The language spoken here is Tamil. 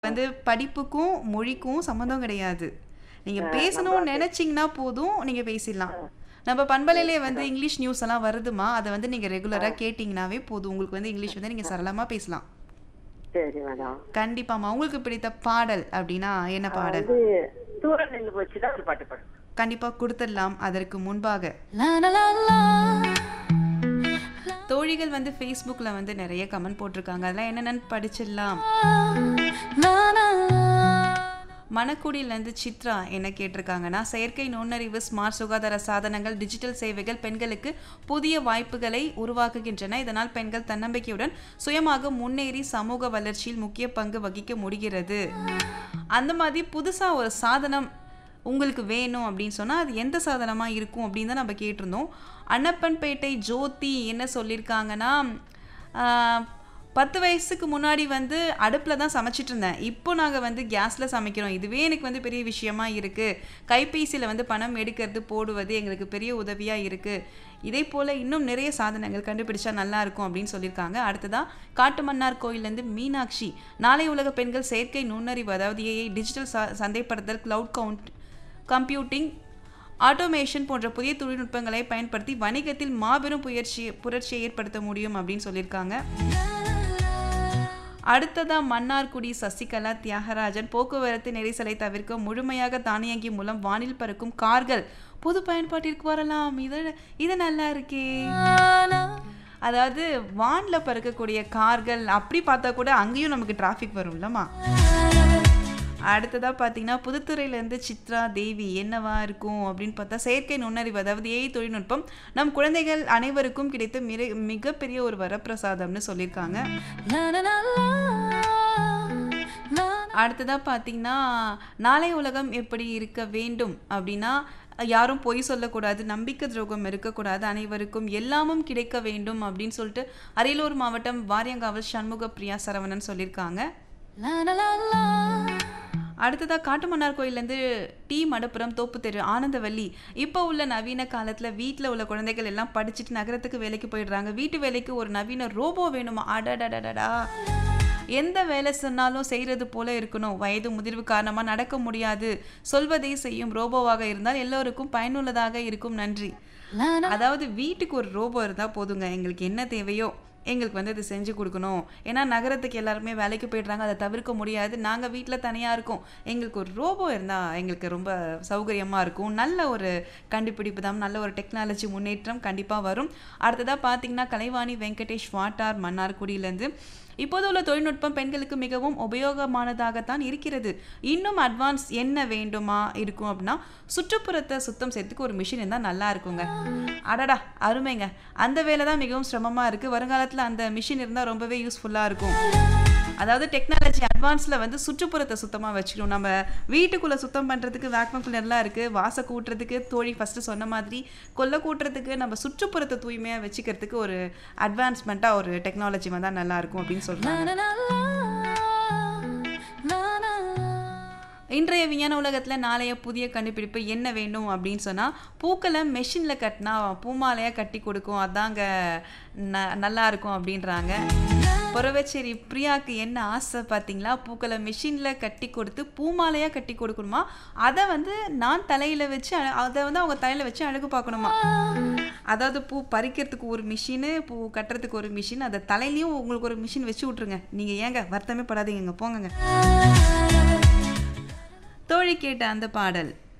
வந்து படிப்புக்கும், மொழிக்கும் சம்மந்தம் கிடையாது. நீங்க ஆ, நம்ம பேசணும்னு வந்து நெனச்சீங்கன்னா போதும், நீங்க பேசிடலாம். ஆ. நம்ம பண்பலையிலே ம். வந்து அதான். இங்கிலீஷ் நியூஸ் எல்லாம் வருதுமா, அத வந்து நீங்க ஆ. ரெகுலரா கேட்டீங்கன்னாவே போதும். உங்களுக்கு வந்து இங்கிலீஷ் வந்து நீங்க ஆ. சரளமா பேசலாம். சரி மேடம். கண்டிப்பாம்மா. உங்களுக்கு பிடித்த பாடல் அப்டின்னா என்ன ஆ பாடல்? வந்து தூரம் நின்னு போச்சுதான் ஒரு பாட்டு பாடுங்க. கண்டிப்பா குடுத்துடலாம். அதற்கு முன்பாக La la la la. தோழிகள் வந்து Facebookல வந்து நெறைய கமெண்ட் போட்டிருக்காங்க. அதெல்லாம் என்னென்னன்னு படிச்சிடலாம். La la la. மணக்குடியிலேருந்து சித்ரா என்ன கேட்டிருக்காங்கன்னா செயற்கை நுண்ணறிவு ஸ்மார்ட் சுகாதார சாதனங்கள் டிஜிட்டல் சேவைகள் பெண்களுக்கு புதிய வாய்ப்புகளை உருவாக்குகின்றன இதனால் பெண்கள் தன்னம்பிக்கையுடன் சுயமாக முன்னேறி சமூக வளர்ச்சியில் முக்கிய பங்கு வகிக்க முடிகிறது அந்த மாதிரி புதுசாக ஒரு சாதனம் உங்களுக்கு வேணும் அப்படின்னு சொன்னால் அது எந்த சாதனமாக இருக்கும் அப்படின்னு தான் நம்ம கேட்டிருந்தோம் அன்னப்பன்பேட்டை ஜோதி என்ன சொல்லியிருக்காங்கன்னா ஆஹ், பத்து வயசுக்கு முன்னாடி வந்து அடுப்பில் தான் சமைச்சிட்டு இருந்தேன் இப்போ நாங்கள் வந்து கேஸில் சமைக்கிறோம் இதுவே எனக்கு வந்து பெரிய விஷயமா இருக்குது கைபேசியில் வந்து பணம் எடுக்கிறது போடுவது எங்களுக்கு பெரிய உதவியாக இருக்குது இதே போல் இன்னும் நிறைய சாதனங்கள் கண்டுபிடிச்சா நல்லா இருக்கும் அப்படின்னு சொல்லியிருக்காங்க அடுத்ததா காட்டுமன்னார் கோயிலேருந்து மீனாட்சி நாளை உலக பெண்கள் செயற்கை நுண்ணறிவு அதாவது ஏஐ டிஜிட்டல் ச சந்தைப்படுத்தல் கிளவுட் கவுண்ட் கம்ப்யூட்டிங் ஆட்டோமேஷன் போன்ற புதிய தொழில்நுட்பங்களை பயன்படுத்தி வணிகத்தில் மாபெரும் புயற்சி புரட்சியை ஏற்படுத்த முடியும் அப்படின்னு சொல்லியிருக்காங்க அடுத்ததா மன்னார்குடி சசிகலா தியாகராஜன் போக்குவரத்து நெரிசலை தவிர்க்க முழுமையாக தானியங்கி மூலம் வானில் பறக்கும் கார்கள் பொது பயன்பாட்டிற்கு வரலாம் இது இது நல்லா இருக்கே அதாவது வானில் பறக்கக்கூடிய கார்கள் அப்படி பார்த்தா கூட அங்கேயும் நமக்கு டிராஃபிக் வரும்லம்மா அடுத்ததாக பார்த்தீங்கன்னா புதுத்துறையிலேருந்து சித்ரா தேவி என்னவா இருக்கும் அப்படின்னு பார்த்தா செயற்கை நுண்ணறிவு அதாவது ஏஐ தொழில்நுட்பம் நம் குழந்தைகள் அனைவருக்கும் கிடைத்த மிக மிகப்பெரிய ஒரு வரப்பிரசாதம்னு சொல்லியிருக்காங்க La la la la. La அடுத்ததாக பார்த்தீங்கன்னா நாளை உலகம் எப்படி இருக்க வேண்டும் அப்படின்னா யாரும் பொய் சொல்லக்கூடாது நம்பிக்கை துரோகம் இருக்கக்கூடாது அனைவருக்கும் எல்லாமும் கிடைக்க வேண்டும் அப்படின்னு சொல்லிட்டு அரியலூர் மாவட்டம் வாரியங்காவல் சண்முக பிரியா சரவணன் சொல்லியிருக்காங்க la la la la. அடுத்ததாக காட்டுமன்னார் கோயிலேருந்து டி மடப்புரம் தோப்பு தெரு ஆனந்தவல்லி இப்போ உள்ள நவீன காலத்தில் வீட்டில் உள்ள குழந்தைகள் எல்லாம் படிச்சுட்டு நகரத்துக்கு வேலைக்கு போயிடுறாங்க வீட்டு வேலைக்கு ஒரு நவீன ரோபோ வேணுமா அடடடடடா எந்த வேலை சொன்னாலும் செய்கிறது போல இருக்கணும் வயது முதிர்வு காரணமாக நடக்க முடியாது சொல்வதை செய்யும் ரோபோவாக இருந்தால் எல்லோருக்கும் பயனுள்ளதாக இருக்கும் நன்றி La la. அதாவது வீட்டுக்கு ஒரு ரோபோ இருந்தால் போதுங்க எங்களுக்கு என்ன தேவையோ எங்களுக்கு வந்து அது செஞ்சு கொடுக்கணும் ஏன்னா நகரத்துக்கு எல்லாருமே வேலைக்கு போயிடுறாங்க அதை தவிர்க்க முடியாது நாங்கள் வீட்டில் தனியாக இருக்கோம் எங்களுக்கு ஒரு ரோபோ இருந்தால் எங்களுக்கு ரொம்ப சௌகரியமாக இருக்கும் நல்ல ஒரு கண்டுபிடிப்பு தான் நல்ல ஒரு டெக்னாலஜி முன்னேற்றம் கண்டிப்பாக வரும் அடுத்ததாக பார்த்தீங்கன்னா கலைவாணி வெங்கடேஷ் வாட்டார் மன்னார்குடியிலேருந்து இப்போது உள்ள தொழில்நுட்பம் பெண்களுக்கு மிகவும் உபயோகமானதாகத்தான் இருக்கிறது இன்னும் அட்வான்ஸ் என்ன வேண்டுமா இருக்கும் அப்படின்னா சுற்றுப்புறத்தை சுத்தம் செய்யறதுக்கு ஒரு மிஷின் இருந்தால் நல்லா இருக்குங்க அடடா அருமைங்க அந்த வேலை தான் மிகவும் சிரமமாக இருக்குது வருங்காலத்தில் அந்த மிஷின் இருந்தால் ரொம்பவே யூஸ்ஃபுல்லாக இருக்கும் அதாவது டெக்னாலஜி அட்வான்ஸில் வந்து சுற்றுப்புறத்தை சுத்தமாக வச்சுக்கணும் நம்ம வீட்டுக்குள்ளே சுத்தம் பண்ணுறதுக்கு வேக்யூம் கிளீனர்லாம் இருக்குது வாசை கூட்டுறதுக்கு தோழி ஃபஸ்ட்டு சொன்ன மாதிரி கொல்லை கூட்டுறதுக்கு நம்ம சுற்றுப்புறத்தை தூய்மையாக வச்சுக்கிறதுக்கு ஒரு அட்வான்ஸ்மெண்ட்டாக ஒரு டெக்னாலஜி வந்தால் நல்லாயிருக்கும் அப்படின்னு சொல்கிறாங்க La la la la. La la la. இன்றைய விஞ்ஞான உலகத்தில் நாளைய புதிய கண்டுபிடிப்பு என்ன வேண்டும் அப்படின்னு சொன்னால் பூக்களை மெஷினில் கட்டினா பூமாலையாக கட்டி கொடுக்கும் அதாங்க ந நல்லா இருக்கும் அப்படின்றாங்க புறவச்சேரி பிரியாக்கு என்ன ஆசை பார்த்தீங்களா பூக்களை மெஷினில் கட்டி கொடுத்து பூமாலையாக கட்டி கொடுக்கணுமா அதை வந்து நான் தலையில் வச்சு அழ- அதை வந்து அவங்க தலையில் வச்சு அழகு பார்க்கணுமா அதாவது பூ பறிக்கிறதுக்கு ஒரு மிஷினு பூ கட்டுறதுக்கு ஒரு மிஷின் அதை தலையிலையும் உங்களுக்கு ஒரு மிஷின் வச்சு விட்ருங்க நீங்கள் ஏங்க வருத்தமே படாதீங்க போங்கங்க தோழி கேட்ட அந்த பாடல்